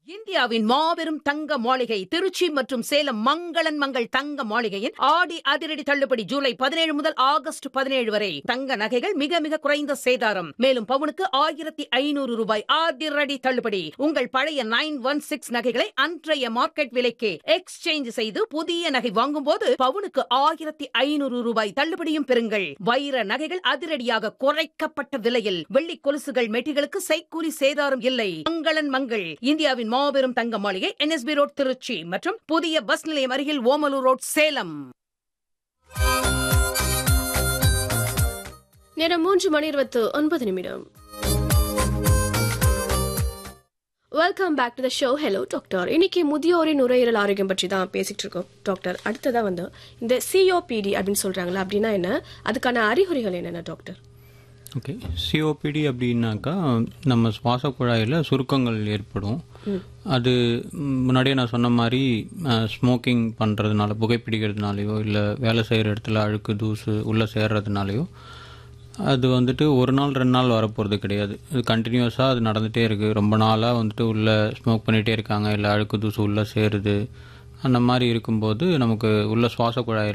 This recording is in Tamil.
இந்தியாவின் மாபெரும் தங்க மாளிகை திருச்சி மற்றும் சேலம் மங்களன் மங்கள் தங்க மாளிகையின் ஆடி அதிரடி தள்ளுபடி ஜூலை பதினேழு முதல் ஆகஸ்ட் பதினேழு வரை தங்க நகைகள் மிக மிக குறைந்த சேதாரம் மேலும் பவுனுக்கு ஆயிரத்தி ஐநூறு ரூபாய் அதிரடி தள்ளுபடி உங்கள் பழைய நைன் ஒன் சிக்ஸ் நகைகளை அன்றைய மார்க்கெட் விலைக்கு எக்ஸ்சேஞ்ச் செய்து புதிய நகை வாங்கும்போது பவுனுக்கு ஆயிரத்தி ஐநூறு ரூபாய் தள்ளுபடியும் பெறுங்கள் வைர நகைகள் அதிரடியாக குறைக்கப்பட்ட விலையில் வெள்ளி கொலுசுகள் மெட்டிகளுக்கு செய்கூலி சேதாரம் இல்லை மங்களன் மங்கள் இந்தியாவின் மாபெரும் தங்க மாளிகை என்எஸ்பி ரோட் திருச்சி மற்றும் புதிய பஸ் நிலையம் அருகில் ஓமலூர் ரோட் சேலம் நேரம் மூன்று மணி இருபத்து ஒன்பது நிமிடம் welcome back to the show hello doctor இன்னைக்கு முதியோரின் நுரையீரல் ஆரோக்கியம் பற்றி தான் பேசிட்டு இருக்கோம் டாக்டர் அடுத்ததா வந்து இந்த சிஓபிடி அப்படின்னு சொல்றாங்களா அப்படின்னா என்ன அதுக்கான அறிகுறிகள் என்னென்ன டாக்டர் ஓகே சிஓபிடி அப்படின்னாக்கா நம்ம சுவாச குழாயில் சுருக்கங்கள் ஏற்படும் அது ம், முன்னாடியே நான் சொன்ன மாதிரி ஸ்மோக்கிங் பண்ணுறதுனால புகைப்பிடிக்கிறதுனாலையோ இல்லை வேலை செய்கிற இடத்துல அழுக்கு தூசு உள்ளே சேர்றதுனாலையோ அது வந்துட்டு ஒரு நாள் ரெண்டு நாள் வரப்போகிறது கிடையாது இது கண்டினியூஸாக அது நடந்துகிட்டே இருக்குது ரொம்ப நாளாக வந்துட்டு உள்ளே ஸ்மோக் பண்ணிகிட்டே இருக்காங்க இல்லை அழுக்கு தூசு உள்ளே சேருது அந்த மாதிரி இருக்கும்போது நமக்கு உள்ள சுவாச குழாயில்